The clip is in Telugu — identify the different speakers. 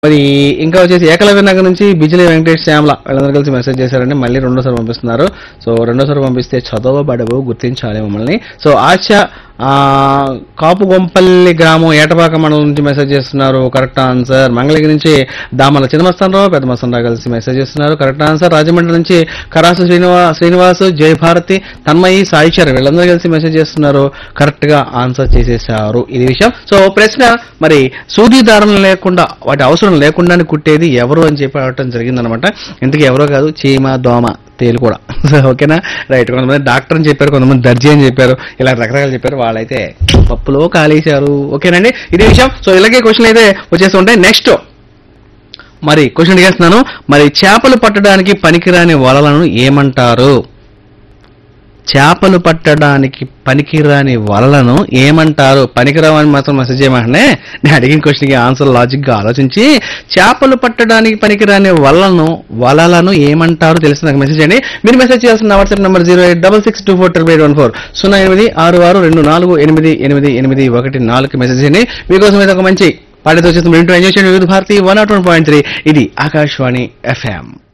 Speaker 1: మరి ఇంకా వచ్చేసి ఏకలవ్య నగర్ నుంచి బిజిలీ వెంకటేష్ శ్యామల వీళ్ళందరూ కలిసి మెసేజ్ చేశారండి మళ్ళీ రెండోసారి పంపిస్తున్నారు సో రెండోసారి పంపిస్తే చదవబడవు గుర్తించాలి మమ్మల్ని సో ఆశ ఆ, కాపుగొంపల్లి గ్రామం ఏటపాక మండలం నుంచి మెసేజ్ చేస్తున్నారు కరెక్ట్ ఆన్సర్ మంగళగిరి నుంచి దామల చిన్నమస్తానరావు పెద్ద మస్తానరావు కలిసి మెసేజ్ చేస్తున్నారు కరెక్ట్ ఆన్సర్ రాజమండ్రి నుంచి కరాసు శ్రీనివా శ్రీనివాస్ జయభారతి తన్మయి సాయిచర్ వీళ్ళందరూ కలిసి మెసేజ్ చేస్తున్నారు కరెక్ట్ గా ఆన్సర్ చేసేసారు ఇది విషయం సో ప్రశ్న మరి సూది దారం లేకుండా వాటి అవసరం లేకుండానే కుట్టేది ఎవరు అని చెప్పి అడగటం జరిగిందనమాట ఇంతకీ ఎవరో కాదు చీమ దోమ తేలు కూడా సో ఓకేనా రైట్ కొంతమంది డాక్టర్ అని చెప్పారు కొంతమంది దర్జీ అని చెప్పారు ఇలా రకరకాలు చెప్పారు వాళ్ళైతే పప్పులో కాలేశారు ఓకేనండి ఇది విషయం సో ఇలాగే క్వశ్చన్ అయితే వచ్చేస్తుంటాయి నెక్స్ట్ మరి క్వశ్చన్ అడిగేస్తున్నాను మరి చేపలు పట్టడానికి పనికిరాని వలలను ఏమంటారు చేపలు పట్టడానికి పనికిరాని వలలను ఏమంటారు పనికిరావని మాత్రం మెసేజ్ చేయమంటే నేను అడిగిన క్వశ్చన్కి ఆన్సర్ లాజిక్ గా ఆలోచించి చేపలు పట్టడానికి పనికిరాని వలలను వలలను ఏమంటారు తెలిసి నాకు మెసేజ్ చేయండి మీరు మెసేజ్ చేయాల్సిన WhatsApp number zero eight double six two four triple eight one four సున్నా ఎనిమిది ఆరు ఆరు రెండు నాలుగు ఎనిమిది ఎనిమిది ఎనిమిది ఒకటి నాలుగు మెసేజ్ చేయండి మీకోసం అయితే ఒక మంచి పాటతో వచ్చేసి ఎంజాయ్ చేయండి Vividh Bharati one nought one point three ఇది ఆకాశవాణి ఎఫ్ఎం